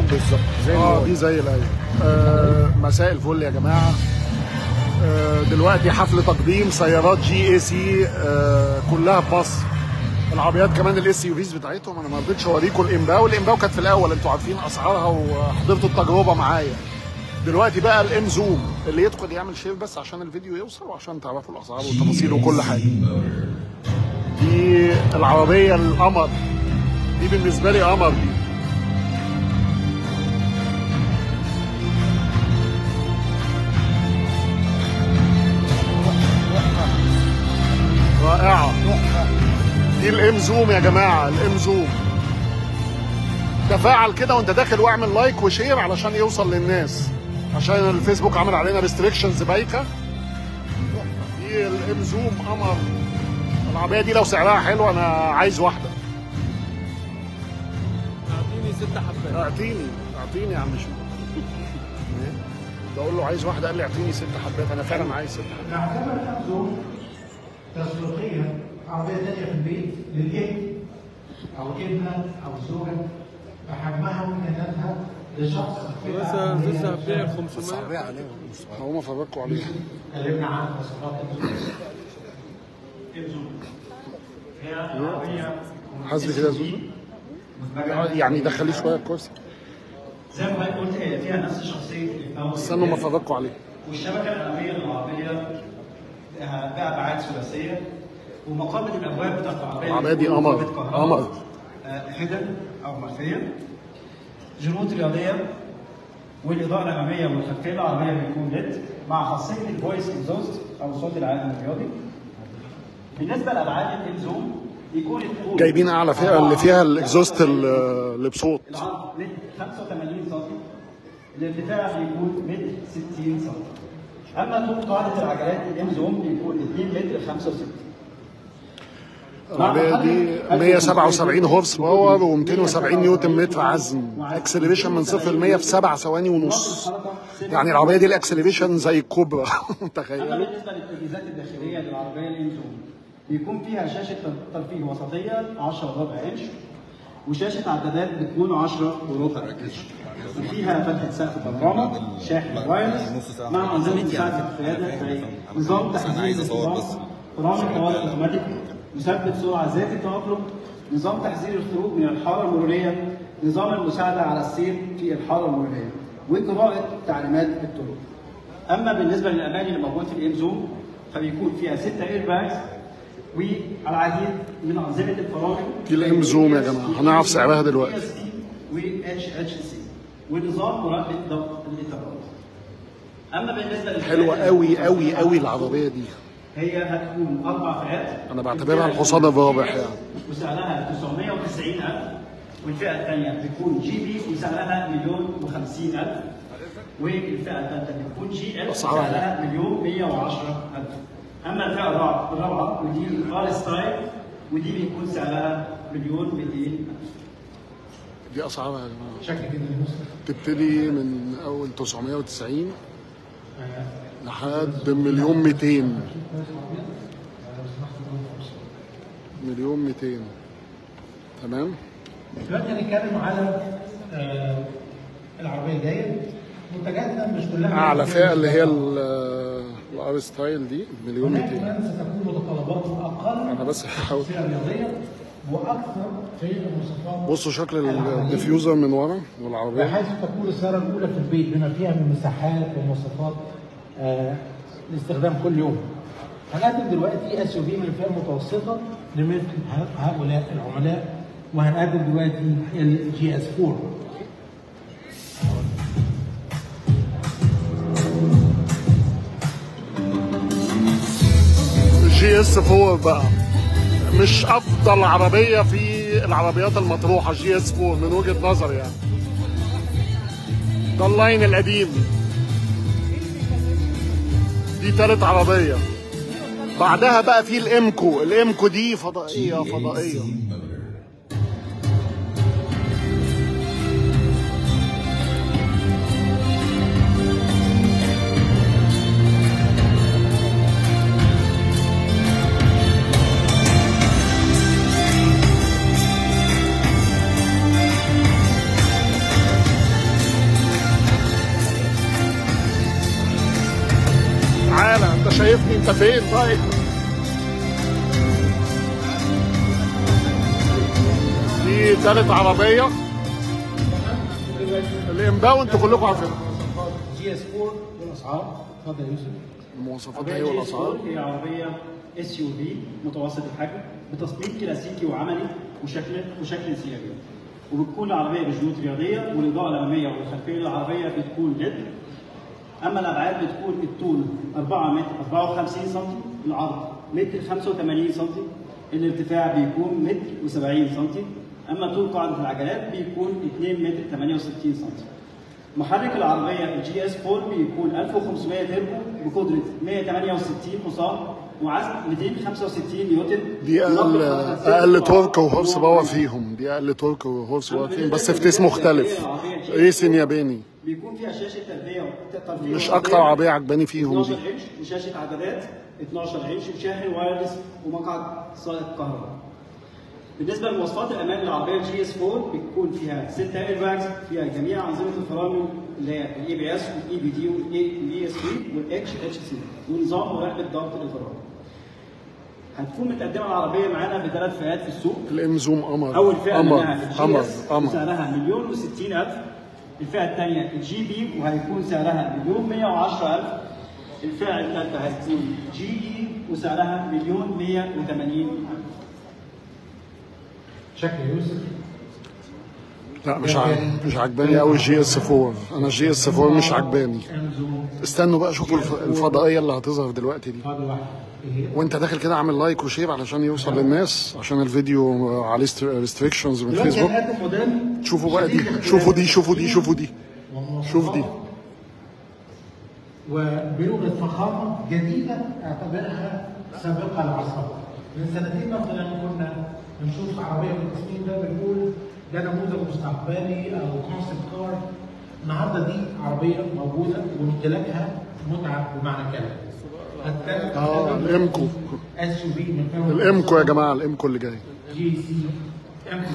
بالظبط زي اه الواي. دي زي الايه آه مساء الفل يا جماعه آه دلوقتي حفل تقديم سيارات جي اي سي آه كلها في مصر العربيات كمان الاس يو فيز بتاعتهم انا ما رضيتش اوريكم الامباو الامباو كانت في الاول انتوا عارفين اسعارها وحضرتوا التجربه معايا دلوقتي بقى الام زوم اللي يدخل يعمل شير بس عشان الفيديو يوصل وعشان تعرفوا الاسعار والتفاصيل وكل حاجه دي العربيه القمر دي بالنسبه لي قمر دي رائعة دي الام زوم يا جماعة الام زوم تفاعل كده وانت داخل واعمل لايك وشير علشان يوصل للناس عشان الفيسبوك عامل علينا ريستريكشنز بايخة دي الام زوم قمر العربية دي لو سعرها حلو انا عايز واحدة اعطيني ست حبات اعطيني اعطيني يا عم شو بقول له عايز واحدة قال لي اعطيني ست حبات انا فعلا عايز ست حبات نعتبر الأمازون تسويقيا عربية تانية في البيت للابن أو الابنة أو الزوجة بحجمها وإمكانياتها لشخص فئة لسه عمرية لسه هتبيع مختلفة. 500 هقوم افرجكم عليها اتكلمنا عن مواصفات الأمازون. هي عربية حاسب كده يا زوزو يعني دخليه شويه الكرسي زي ما حضرتك قلت هي فيها نفس شخصية الأول استنوا ما افرجكم عليه والشبكه الاماميه للعربيه بأبعاد ثلاثيه ومقابل الابواب بتاعت العربيه العربية دي بتكون قمر. مقابل كهرباء، قمر. آه، حدن او مخفيه جنود رياضيه والاضاءه الاماميه والخلفيه العربيه بيكون ليد مع خاصيه الفويس اكزوست او صوت العالم الرياضي بالنسبه لابعاد الزوم يكون الطول جايبين اعلى فئه اللي فيها الاكزوست ال- اللي بصوت العرض متر 85 سم الارتفاع بيكون متر 60 سم اما طول قاعده العجلات الام زوم بيكون 2 متر 65 العربيه دي 177 هورس باور و270 نيوتن متر عزم اكسلريشن من صفر ل 100 في 7 ثواني ونص يعني العربيه دي الاكسلريشن زي الكوبرا اما تخيلوا بالنسبه للتجهيزات الداخليه للعربيه الام زوم بيكون فيها شاشه ترفيه وسطيه 10 وربع انش وشاشه عدادات بتكون 10 وربع انش وفيها فتحه سقف بانوراما شاحن وايرلس مع انظمه مساعده القياده زي نظام تحديد الانتظام فرامل طوارئ اوتوماتيك مثبت سرعه ذاتي التأقلم نظام تحذير الخروج من الحاره المروريه نظام المساعده على السير في الحاره المروريه وقراءه تعليمات الطرق اما بالنسبه للامان اللي موجود في الام زوم فبيكون فيها ستة اير باجز والعديد من انظمه الفرامل دي الام زوم يا جماعه هنعرف سعرها دلوقتي و اتش اتش سي ونظام مراقبه ضغط الاطارات اما بالنسبه للفئات حلوه قوي قوي قوي العربيه دي هي هتكون اربع فئات أنا بعتبرها الحصان الرابح يعني. وسعرها 990000 والفئه الثانيه بتكون جي بي وسعرها مليون و50 الف والفئه الثالثه بتكون جي ال أسعارها وسعرها مليون 110000 اما الفئه الرابعه الرابعه ودي الار ستايل ودي بيكون سعرها مليون 200000 دي اسعارها يا جماعه شكل كده تبتدي من اول 990 لحد مليون 200 مليون 200 تمام دلوقتي هنتكلم على آه، العربيه الجايه منتجاتنا مش كلها اعلى فئه اللي هي الار ستايل دي مليون هناك 200 كمان ستكون متطلبات اقل انا بس هحاول فئه رياضيه واكثر في المواصفات بصوا شكل الديفيوزر من ورا والعربيه بحيث تكون السياره الاولى في البيت بما فيها من مساحات ومواصفات آه، لاستخدام كل يوم. هنقدم دلوقتي اس يو في من الفئه المتوسطه لمثل ه- هؤلاء العملاء وهنقدم دلوقتي الجي اس 4 جي اس 4 بقى مش افضل عربيه في العربيات المطروحه جي اس 4 من وجهه نظري يعني ده اللاين القديم دي تالت عربيه بعدها بقى في الامكو الامكو دي فضائيه فضائيه شايفني انت فين طيب دي تالت عربية الامباوند كلكم عارفينها جي اس 4 والاسعار اتفضل يا يوسف المواصفات عربية هي جي اس والاسعار 4 هي عربية اس يو في متوسط الحجم بتصميم كلاسيكي وعملي وشكل وشكل سياري وبتكون العربية بجنود رياضية والإضاءة الأمامية والخلفية للعربية بتكون ليد أما الأبعاد بتكون الطول 4 متر 54 سم العرض متر 85 سم الارتفاع بيكون متر و70 سم أما طول قاعدة العجلات بيكون 2 متر 68 سم محرك العربية الجي اس 4 بيكون 1500 تربو بقدرة 168 حصان وعزم 265 نيوتن دي اقل اقل تورك وهورس باور فيهم دي اقل تورك وهورس باور فيهم بس في تيس مختلف ريسن ياباني بيكون فيها شاشة تربية ترفيه مش وتربية اكتر عربية عجباني فيهم 12 دي انش وشاشة عدادات 12 انش وشاحن وايرلس ومقعد سائق كهرباء. بالنسبة لمواصفات الأمان للعربية الجي اس 4 بتكون فيها 6 اير باجز فيها جميع أنظمة الفرامل اللي هي الاي بي اس والاي بي دي والاي اس بي والاتش اتش سي ونظام مراقبة ضغط الفرامل. هتكون متقدمة العربية معانا بثلاث فئات في السوق الام زوم قمر اول فئه قمر منها الجي قمر اس قمر سعرها مليون و60 الف الفئه الثانيه الجي بي وهيكون سعرها مليون 110 الف الفئه الثالثه هتكون جي اي وسعرها مليون 180 الف شكل يوسف لا مش عاجب مش عجباني قوي الجي اس 4 انا الجي اس 4 مش عجباني امزون استنوا بقى شوفوا الف- الفضائيه اللي هتظهر دلوقتي دي فاضل واحد ايه هي؟ وانت داخل كده عامل لايك وشير علشان يوصل للناس عشان الفيديو عليه ريستريكشنز من دلوقتي فيسبوك هنقدم موديل شوفوا بقى دي شديد الاختلاف. شوفوا دي شوفوا دي شوفوا دي ومواصفات شوف دي وبلغه فخامه جديده اعتبرها سابقه لعصرها. من سنتين مثلا كنا بنشوف عربيه بالتصميم ده بنقول ده نموذج مستقبلي او كونسبت كار. النهارده دي عربيه موجوده وامتلاكها متعه بمعنى كلمه. هتكلم اه الامكو اس يو في من الامكو يا جماعه الامكو اللي جاي جي سي امكو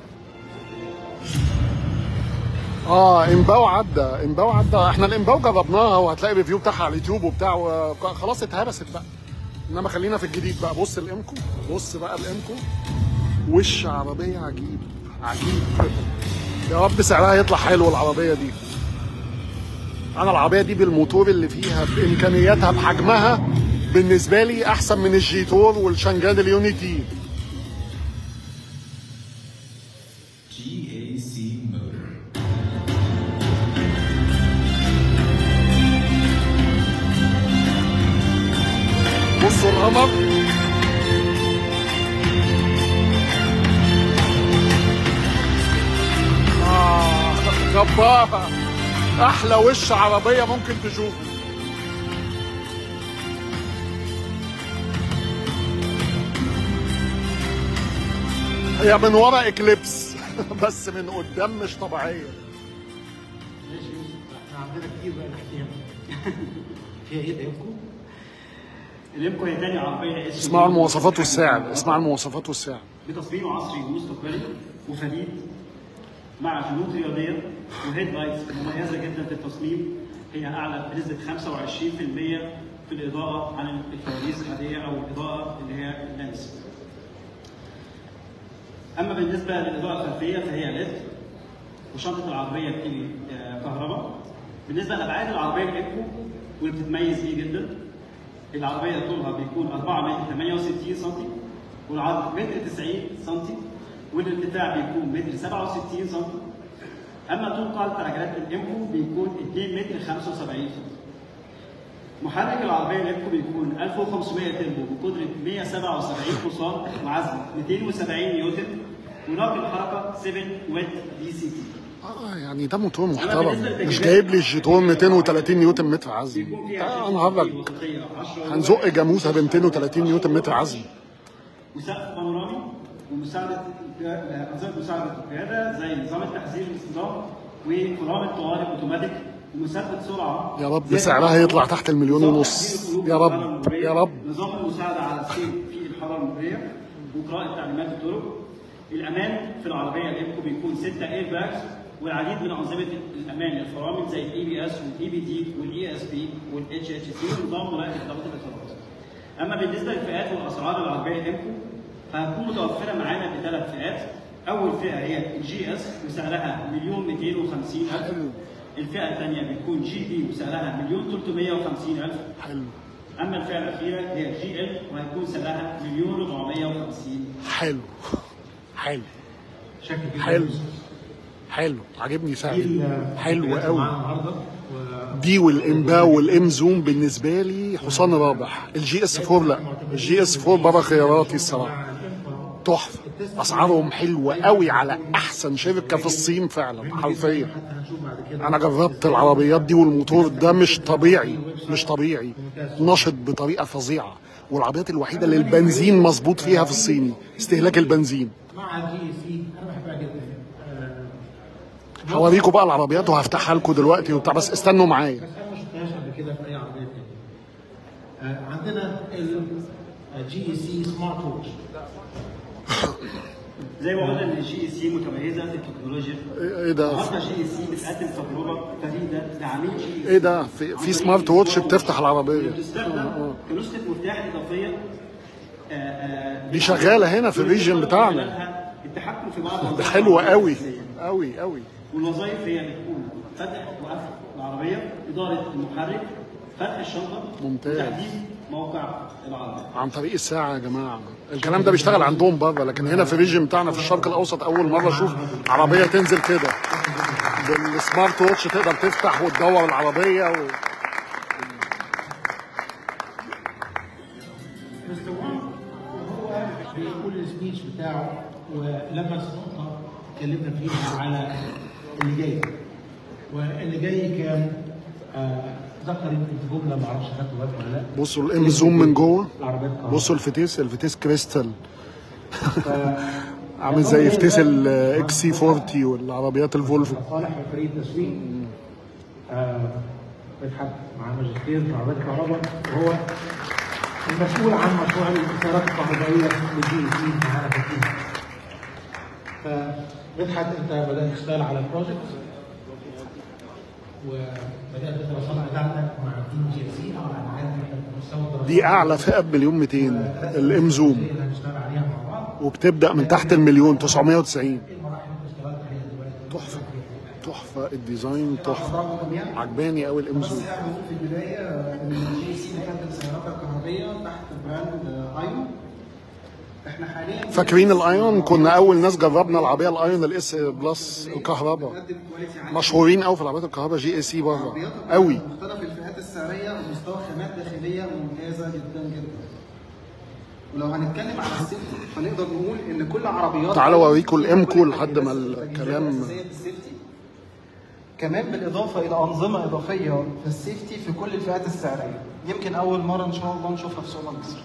اه امباو عدى امباو عدى احنا الامباو جربناها وهتلاقي ريفيو بتاعها على اليوتيوب وبتاع وخلاص اتهرست بقى انما خلينا في الجديد بقى بص الامكو بص بقى الامكو وش عربيه عجيب عجيب يا رب سعرها يطلع حلو العربيه دي انا العربيه دي بالموتور اللي فيها بامكانياتها بحجمها بالنسبه لي احسن من الجيتور والشانجان اليونيتي GAC Motor. بصوا القمر آه جبارة أحلى وش عربية ممكن تشوفه هي من ورا اكليبس بس من قدام مش طبيعية ماشي يوسف احنا عندنا كتير بقى نحكيها فيها ايه ده يمكن؟ الامكو هي تاني عربيه اس اسمعوا المواصفات والسعر اسمعوا المواصفات والسعر بتصميم عصري ومستقبلي وفريد مع جنود رياضيه وهيد لايتس مميزه جدا في التصميم هي اعلى بنسبه 25% في الاضاءه عن الفوانيس العاديه او الاضاءه اللي هي اللانس. اما بالنسبه للاضاءه الخلفيه فهي ليد وشنطه العربيه بتيجي آه، كهرباء. بالنسبه لابعاد العربيه الايكو واللي بتتميز بيه جدا العربيه طولها بيكون 4 متر 68 سم والعرض متر 90 سم والارتفاع بيكون متر 67 سم اما طول قاعده العجلات الامكو بيكون 2 متر 75 سم محرك العربيه الامكو بيكون 1500 تربو بقدره 177 حصان وعزم 270 نيوتن ونقل الحركه 7 ويت دي سي تي اه يعني ده موتور محترم مش جايب لي الجيتون 230 نيوتن متر عزم بيكون فيها آه شاشة انا هرج وسطية 10 هنزق جاموسه ب 230 نيوتن متر عزم وسقف بانورامي ومساعدة أنظمة مساعدة القيادة زي نظام التحذير والاصطدام وفرامل طوارئ اوتوماتيك ومثبت سرعة يا رب زي سعرها يطلع تحت المليون نظام ونص تحذير الخروج يا والحرارة رب المرورية، يا رب نظام المساعدة على السير في الحرارة المرورية وقراءة تعليمات الطرق الأمان في العربية الإيكو بيكون 6 اير باكس والعديد من أنظمة الأمان للفرامل زي الاي بي اس والاي بي دي والاي اس بي والاتش اتش سي ونظام مراقبة ضغط الإطارات اما بالنسبه للفئات والاسعار العربيه الامكو فهتكون متوفره معانا بثلاث فئات اول فئه هي الجي اس وسعرها مليون 250 الف الفئه الثانيه بتكون جي بي وسعرها مليون 350 الف حلو اما الفئه الاخيره هي جي ال وهيكون سعرها مليون 450 حلو حلو شكل جدا حلو حلو عاجبني دي سعيد ال- حلو الحاجات قوي معانا النهارده و- دي والامباو والام زوم بالنسبه لي حصان رابح الجي اس 4 لا الجي اس 4 بره خياراتي الصراحه تحفه اسعارهم حلوه قوي على احسن شركه في الصين فعلا حرفيا حتى هنشوف بعد كده انا جربت العربيات دي والموتور ده مش طبيعي مش طبيعي نشط بطريقه فظيعه والعربيات الوحيده اللي البنزين مظبوط فيها في الصيني استهلاك البنزين مع الجي سي انا بحبها جدا آه، هوريكم بقى العربيات وهفتحها لكم دلوقتي وبتاع بس استنوا معايا بس انا ما شفتهاش قبل كده في اي عربيه تانية. آه، عندنا الجي سي سمارت ووتش زي ما قلنا ان الجي سي متميزه في التكنولوجيا ايه ده النهارده جي سي بتقدم تجربه فريده لعميل جي ايه ده في, في سمارت ووتش بتفتح العربيه بتستخدم كنسخه مفتاح اضافيه آه، آه، دي شغالة هنا في الريجن بتاعنا. خلالها التحكم في بعض ده الوظائف حلوه قوي الأساسية. قوي قوي والوظائف هي بتكون فتح وقفل العربيه اداره المحرك فتح الشنطه ممتاز. وتحديد موقع العربيه عن طريق الساعه يا جماعه الكلام ده بيشتغل عندهم بره لكن هنا في الريجن بتاعنا في الشرق الاوسط اول مره اشوف عربيه تنزل كده بالسمارت ووتش تقدر تفتح وتدور العربيه و... مستر وان وهو بيقول السبيتش بتاعه ولمس نقطه اتكلمنا فيها على اللي جاي واللي جاي كان آه، ذكر يمكن في جمله ما اعرفش خدته بالك ولا لا بصوا الام زوم من جوه العربيات كهرباء. بصوا الفتيس الفتيس كريستال ف- عامل زي فتيس الاكس سي 40 والعربيات الفولفو صالح فريق تسويق آه، مدحت مع ماجستير في عربيات الكهرباء وهو المسؤول عن مشروع السيارات الكهربائيه للجي سي معانا في التيم. فمدحت انت بدات تشتغل على البروجكت وبدات الدراسات بتاعتك مع تيم جي سي او انا عارف إن إحنا في مستوى الدراسات دي اعلى فئه بمليون 200 الام زوم اللي هنشتغل عليها مع بعض وبتبدا من تحت المليون 990 ايه المراحل اللي انت اشتغلت عليها دلوقتي؟ تحفه تحفه الديزاين تحفه عجباني قوي الام زوم بس احنا بنقول في البدايه ان الجي سي بيقدم سيارات كهربائيه تحت براند ايون احنا حاليا فاكرين الايون كنا اول ناس جربنا العربيه الايون الاس بلس الكهرباء بتقدم كواليتي عاليه مشهورين قوي في العربيات الكهرباء جي اي سي بره عربيات قوي مختلف الفئات السعريه ومستوى خامات داخليه ممتازه جدا جدا ولو هنتكلم على السيفتي فنقدر نقول ان كل عربيات تعالوا أوريكم الإمكو كل لحد ما التجهيزات الكلام- الأساسية في السيفتي. كمان بالاضافه الى انظمه اضافيه في السيفتي في كل الفئات السعريه يمكن اول مره ان شاء الله نشوفها في سوق مصر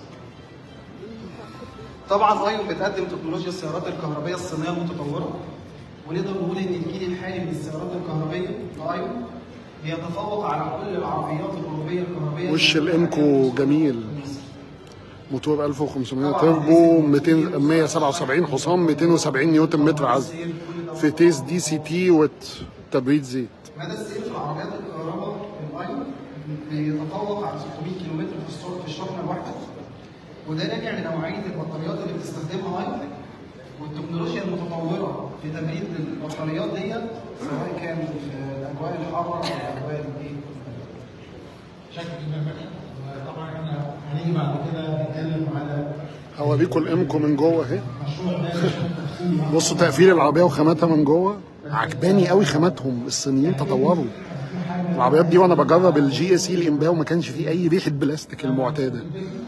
طبعا ايون بتقدم تكنولوجيا السيارات الكهربائيه الصينيه المتطوره ونقدر نقول ان الجيل الحالي من السيارات الكهربائيه لايون بيتفوق على كل العربيات الاوروبيه الكهربائيه وش الإمكو جميل موتور 1500 تربو 200 177 حصان 270 نيوتن متر عزم فتيس دي سي تي وتبريد زيت مدى السير في العربيات الكهرباء الايون بيتفوق على 600 كيلومتر في السرعه في الشحنه الواحده وده راجع لنوعيه البطاريات اللي بتستخدمها ايون والتكنولوجيا المتطوره في تبريد البطاريات دي سواء كان في الاجواء الحاره او الاجواء الايه شكل جدا مدحت وطبعا احنا هنيجي بعد كده نتكلم على هوريكم الإمكو من جوه اهي مشروع ده عشان تفصيل بصوا تقفيل العربيه وخاماتها من جوه عجباني قوي خاماتهم الصينيين تطوروا العربيات دي وانا بجرب الجي اس اي الامباو ما كانش فيه اي ريحه بلاستيك المعتاده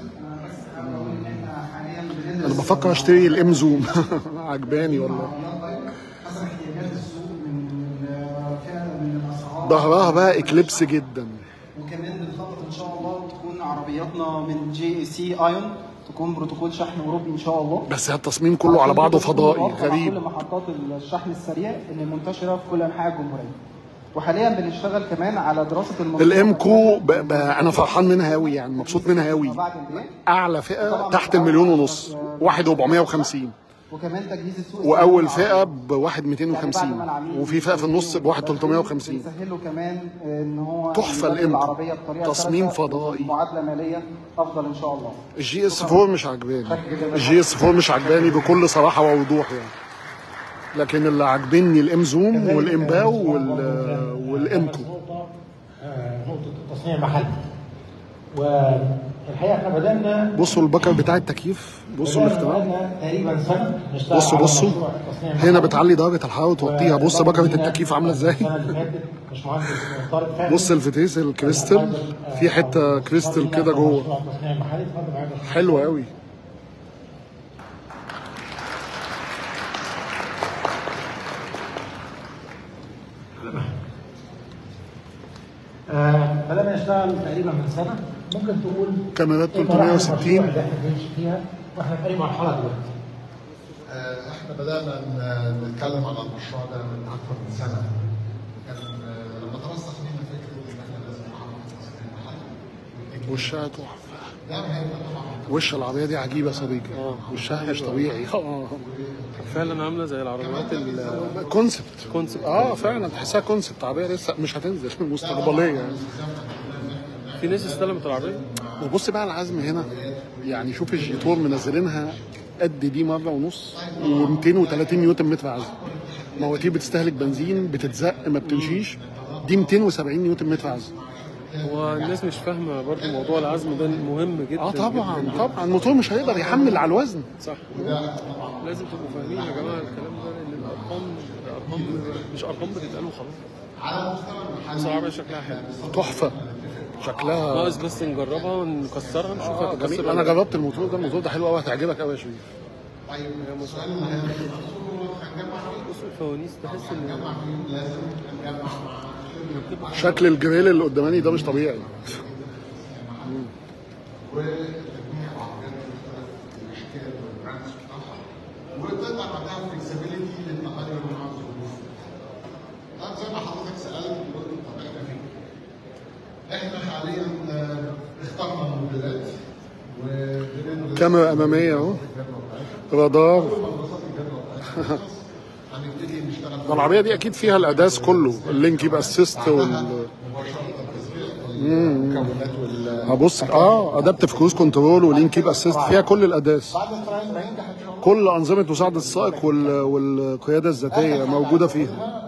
انا بفكر اشتري الام زوم عجباني والله حسب احتياجات السوق من فئه من الاسعار ظهرها بقى اكليبس جدا وكمان بنخطط ان شاء الله تكون عربياتنا من جي سي ايون تكون بروتوكول شحن اوروبي ان شاء الله بس التصميم كله على بعضه فضائي متوفر على غريب كل محطات الشحن السريع اللي منتشره في كل انحاء الجمهوريه وحاليا بنشتغل كمان على دراسه المنظومة الامكو ب... ب... انا فرحان منها قوي يعني مبسوط منها قوي بعد البيع اعلى فئه تحت المليون ونص واحد 450 وكمان تجهيز السوق واول السينمائي فئه العربي. بواحد 250 وفي فئه في النص بواحد 350 بنسهل له كمان ان هو تحفة ينزل الإمكو. العربيه بطريقه تصميم سلسة فضائي. ومعادله ماليه افضل ان شاء الله الجي اس 4 مش عجباني الجي اس 4 مش عجباني بكل صراحه ووضوح يعني لكن اللي عاجبني الام زوم والامباو وال والامكو نقطة آه، نقطة التصنيع محلي والحقيقة احنا بدأنا بصوا البكر بتاع التكييف بصوا بدأنا الاختراع بقالنا تقريبا سنة نشتغل بصوا على بصوا مشروع تصنيع هنا محلي. بتعلي درجه الحراره وتوطيها بص بكره التكييف عامله ازاي السنة اللي فاتت باشمهندس طارق فهمي بص الفتيس الكريستال في حته كريستال كده جوه مشروع تصنيع محلي اتفضل معايا يا باشمهندس. حلوه قوي آه، بدأنا نشتغل تقريبا من سنة ممكن تقول كاميرات إيه مراحل 360 المشروع اللي احنا بنمشي فيها واحنا في أي مرحلة دلوقتي آه، احنا بدانا ن- نتكلم على المشروع ده من اكثر من سنه كان آه، لما ترسخ لينا فكره ان احنا لازم نحافظ على التصنيع المحلي وشها تحفه ده هيبقى طبعا وش العربيه دي عجيبه يا صديقي وشها مش طبيعي اه فعلا عامله زي العربيات ال- كونسبت كونسبت. اه فعلا تحسها كونسبت عربيه لسه مش هتنزل مستقبليه يعني في ناس استلمت العربيه وبص بقى العزم هنا يعني شوف الجيتور منزلينها قد دي مره ونص و230 نيوتن متر عزم مواتير بتستهلك بنزين بتتزق ما بتمشيش دي 270 نيوتن متر عزم هو الناس مش فاهمه برضو موضوع العزم ده مهم جدا اه طبعا جداً. طبعا الموتور مش هيقدر يحمل على الوزن صح لازم تبقوا فاهمين يا جماعه الكلام ده لان الارقام الارقام مش ارقام بتتقال وخلاص بس العربيه شكلها حلو تحفه شكلها ناقص بس نجربها ونكسرها نشوف آه هتكسر جميل ولا انا لا. جربت الموتور ده الموتور ده حلو قوي هتعجبك قوي يا شريف بص الفوانيس تحس ان شكل الجريل اللي قداماني ده مش طبيعي وتقدر بعدها فلكسبيليتي للتغير مع الظروف. طب زي ما حضرتك سالت قلت طب احنا فين؟ احنا حاليا آه، اخترنا الموديلات وبدأنا كاميرا اماميه اهو رادار هنبتدي نشتغل ده العربيه دي اكيد فيها الاداس كله اللينك يبقى اسيست وال المكونات وال هبص اه ادابتيف كروز كنترول ولينك يبقى اسيست فيها كل الاداس بعد القرار ما ينجح ان شاء الله كل انظمه مساعده السائق وال... والقياده الذاتيه موجوده فيها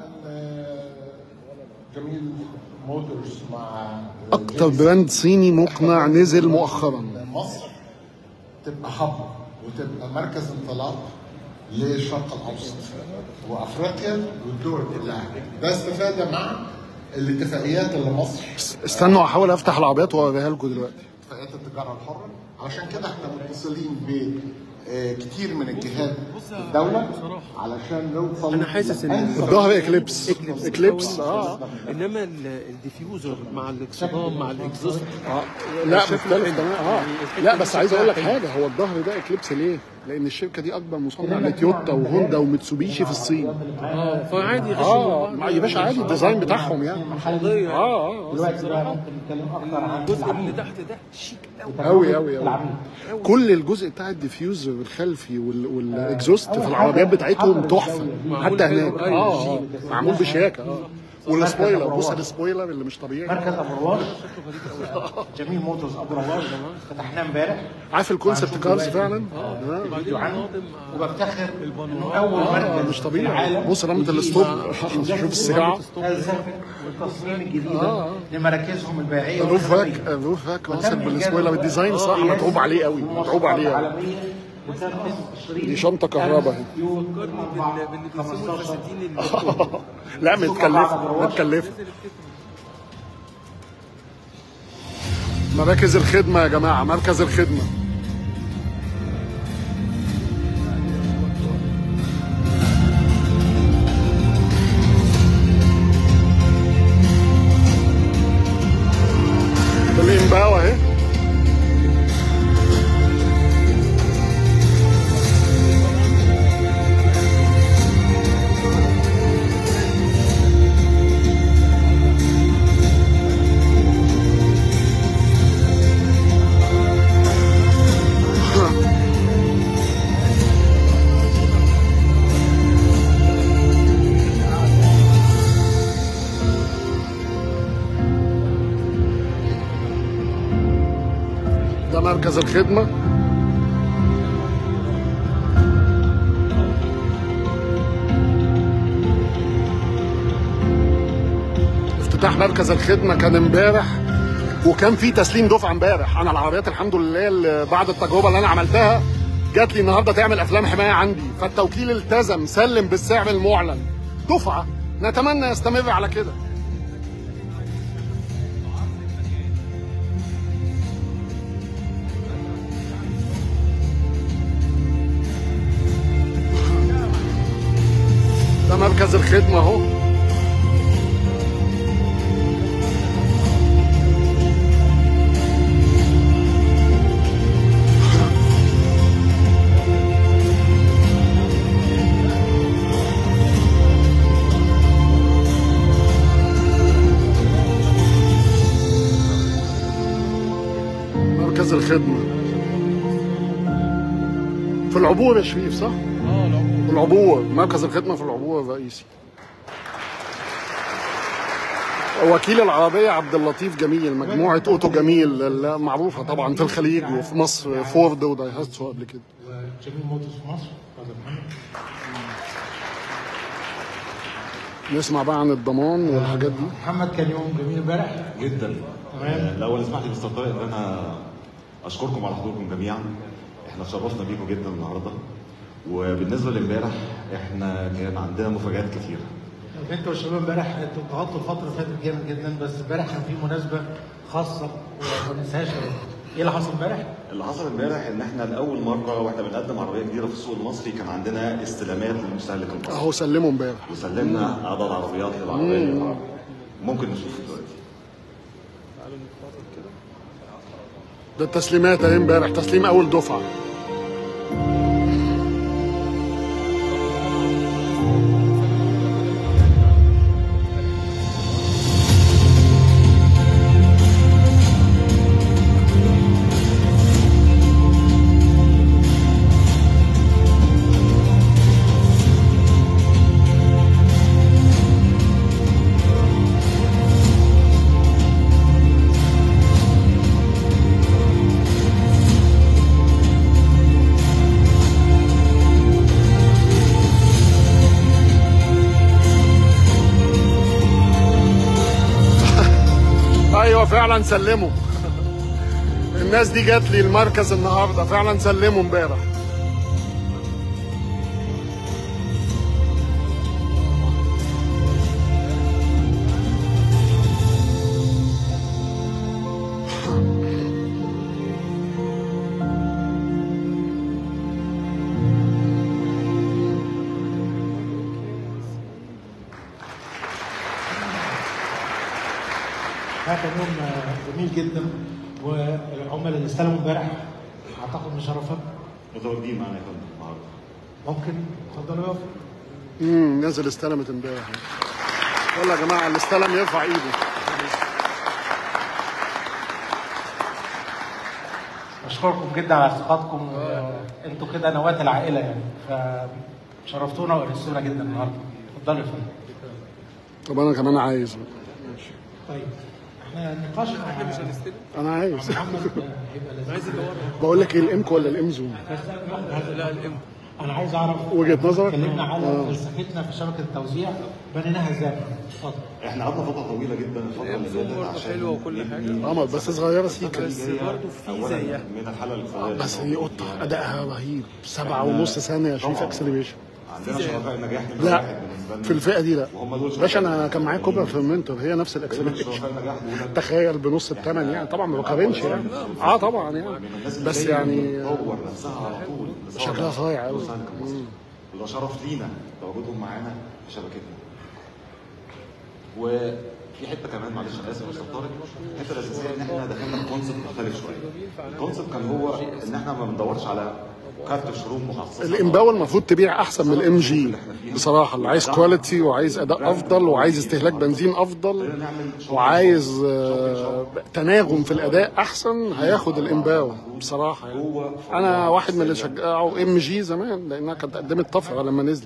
جميل موتورز مع اكتر براند صيني مقنع نزل مؤخرا مصر تبقى هب وتبقى مركز انطلاق للشرق الاوسط وافريقيا والدول كلها ده استفاده مع الاتفاقيات اللي مصر استنوا احاول افتح العربيات واوريها لكم دلوقتي اتفاقيات التجاره الحره عشان كده احنا متصلين ب آه، كتير من الجهات الدوله علشان نوصل انا حاسس ان الظهر اكليبس اكليبس اه انما ال- الديفيوزر مع الاكسدام مع الاكزوست لا شكله مختلف حلو. تماما اه يعني الحتة لا دي بس عايز اقول لك شكلها حاجه هو الظهر ده اكليبس ليه؟ لان الشركه دي اكبر مصنع لتويوتا وهوندا وميتسوبيشي في الصين اه فعادي يغشوا اه بعض. ما- يا باشا عادي الديزاين بتاعهم يعني قضية. اه اه دلوقتي بقى ممكن نتكلم اكتر عن الجزء اللي العميل تحت ده شيك قوي قوي قوي قوي العميل كل الجزء بتاع الديفيوزر الخلفي وال- والاكزوست في العربيات بتاعتهم تحفه معمول حتى حلو، هناك أيوة، اه شيك. معمول بشياكه اه والسبويلر بص السبويلر اللي مش طبيعي مركز ابو رواش جميل موتورز ابو رواش فتحناه امبارح عارف الكونسبت كارز فعلا اه آه. وبعدين عنه ناظم مع- وبفتخر انه اول آه، مركز مش في طبيعي العالم بص رمة يجيب الستوب إنجاز شوف السرعه هذا والتصميم الجديده لمراكزهم البيعيه الروف باك والخدمية. الروف باك وتم واصل إنجاز بالسبويلر الديزاين صراحه قياس متعوب عليه قوي متعوب عليه قوي العالمية وكان اسم الشريط دي شنطة كهرباء اهي. يوم فكرني أربعة، بال- باللي بيسموه 15. الفساتين اللي لا متكلفه متكلفه مراكز الخدمه يا جماعه مركز الخدمه الإنباوة اهي مركز الخدمه افتتاح مركز الخدمه كان امبارح وكان في تسليم دفعه امبارح انا العربيات الحمد لله اللي بعد التجربه اللي انا عملتها جات لي النهارده تعمل افلام حمايه عندي فالتوكيل التزم سلم بالسعر المعلن دفعه نتمنى يستمر على كده ده مركز الخدمه اهو مركز الخدمة في العبور يا شريف صح؟ اه العبور في العبور مركز الخدمة في العبور الرئيسي وكيل العربية عبد اللطيف جميل مجموعة أوتو جميل المعروفة طبعا في الخليج وفي مصر فورد ودايهاتسو قبل كده وجميل موتوس في مصر استاذ محمد نسمع بقى عن الضمان والحاجات دي محمد كان يوم جميل امبارح جدا تمام. آه، الاول اسمح لي مستر طارق ان انا اشكركم على حضوركم جميعا احنا اتشرفنا بيكم جدا النهارده وبالنسبه لامبارح احنا كان عندنا مفاجات كتير انتوا والشباب امبارح انتوا ضغطتوا الفتره اللي فاتت جامد جدا بس امبارح كان في مناسبه خاصه وما ننساهاش أبداً. ايه اللي حصل امبارح؟ اللي حصل امبارح ان احنا لاول مره واحنا بنقدم عربيه جديده في السوق المصري كان عندنا استلامات للمستهلك المصري أهو سلموا امبارح وسلمنا عدد عربيات للعربيه العربية. ممكن نشوف دلوقتي تعالوا نتفرج كده ده التسليمات اهي امبارح تسليم أول دفعة ايوه فعلا سلموا الناس دي جات لي المركز النهارده فعلا سلموا امبارح ده كان يوم آه، جميل جدا والعملاء اللي استلموا امبارح اعتقد مشرفه متواجدين معانا يا فندم النهارده ممكن اتفضلوا يقف امم نازل استلمت امبارح يلا يا جماعه اللي استلم يرفع ايده اشكركم جدا على ثقتكم انتوا كده نواه العائله يعني فشرفتونا وانستونا جدا النهارده اتفضلوا يا فندم طب انا كمان عايز طيب احنا النقاش مع انا عايز محمد هيبقى لذيذ عايز اللي ورا بقول لك ايه الامك ولا الام زوم بس ناخد هذا لا الام انا عايز اعرف وجهة نظرك؟ اتكلمنا على آه. فلسفتنا في شبكه التوزيع بنيناها ازاي اتفضل احنا قعدنا فتره طويله جدا الفتره اللي الام فاتت برضه عشان حلوه وكل نبني حاجه قمر بس صغيره سيكا بس برضه في أولاً زيها من الحاله الاقتصاديه بس اللي هي موجود قطه فيها. ادائها رهيب سبعة ونص ثانيه يا شريف طبعاً. اكسلريشن عندنا شركاء نجاح نمرة لا واحد بالنسبة لنا. في الفئه دي لا وهم دول باشا شركاء انا كان معايا كوبرا فيرمنتور هي نفس دول الاكسلريشن شركاء نجاح دول تخيل بنص الثمن يعني طبعا ما بقارنش يعني اه طبعا يعني الناس اللي بس جاية يعني بتطور نفسها على طول لصالح شكلها صايع أوي. مستهلك مصر. وده شرف لينا تواجدهم معانا في شبكتنا وفي حته كمان معلش انا اسف يا استاذ طارق الحته الاساسيه ان احنا دخلنا في كونسيبت مختلف شويه الكونسيبت كان هو ان احنا ما بندورش على كارت شروط مخصصه الامباو المفروض تبيع احسن من الام جي بصراحه اللي عايز كواليتي وعايز اداء افضل وعايز استهلاك بنزين افضل وعايز آه، تناغم في الاداء احسن هياخد الامباو بصراحه يعني انا واحد من اللي شجعوا ام جي زمان لانها كانت قدمت طفره لما نزلت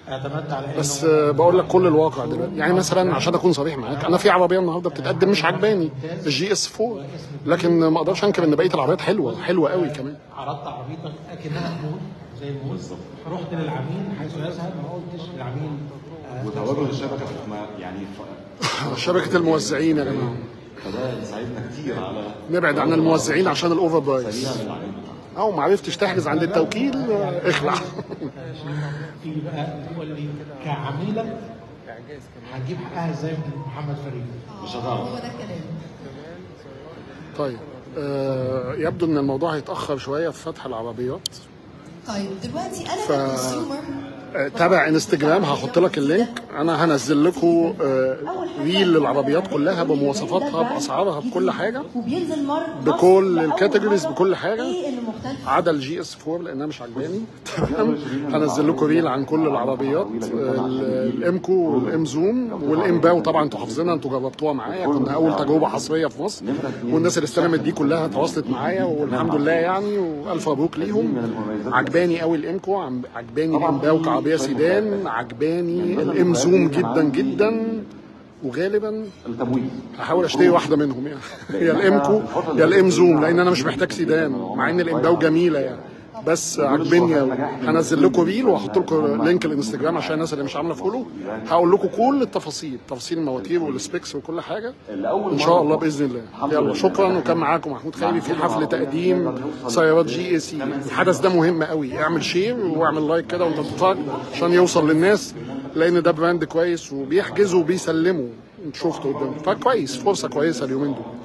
اعتمدت على انه بس آه، بقول لك كل الواقع دلوقتي يعني مثلا عشان اكون صريح معاك انا في عربيه النهارده بتتقدم مش عجباني الجي اس 4 لكن ما اقدرش انكر ان بقيه العربيات حلوه حلوه قوي كمان عرضت عربيتك اكنها مول زي المول رحت للعميل حيث يذهب ما قلتش للعميل آه، وتواجد الشبكه في م- يعني ف- شبكه الموزعين يا جماعه فده ساعدنا كتير على نبعد عن الموزعين عشان الاوفر برايس سريع للعميل او ما عرفتش تحجز عند التوكيل آه، اخلع تيجي بقى تقول لي كعميلك هتجيب حقها ازاي من محمد فريد؟ مش هتعرف هو ده الكلام طيب آه، يبدو ان الموضوع هيتاخر شويه في فتح العربيات طيب دلوقتي انا ف- ككونسيومر آه، تابع انستجرام هحط لك اللينك انا هنزل لكم آه، ريل للعربيات كلها بمواصفاتها باسعارها بكل حاجه وبينزل مر بكل الكاتيجوريز بكل حاجه ايه اللي مختلف عدا الجي اس 4 لانها مش عجباني تمام هنزل لكم ريل عن كل العربيات ال- الامكو والام زوم والام باو طبعا انتوا حافظينها انتوا جربتوها معايا كنا اول تجربه حصريه في مصر والناس اللي استلمت دي كلها تواصلت معايا والحمد لله يعني والف مبروك ليهم عجباني قوي الامكو عم- عجباني الام باو كعربيه سيدان عجباني الام زوم جدا جدا وغالبا التمويل هحاول اشتري واحده منهم يعني يا الامكو يا الام زوم لان انا مش محتاج سيدان مع ان الامداو جميله يعني بس عاجبني أوي. هنزل لكم ريل واحط لكم لينك الانستجرام عشان الناس اللي مش عامله فولو هقول لكم كل التفاصيل تفاصيل المواتير والسبيكس وكل حاجه ان شاء الله باذن الله يلا شكرا وكان معاكم محمود خيري في حفل تقديم سيارات جي اي سي الحدث ده مهم قوي اعمل شير واعمل لايك كده وانت بتتفرج عشان يوصل للناس لان ده براند كويس وبيحجزوا وبيسلموا انت شفته قدامك فكويس فرصه كويسه اليومين دول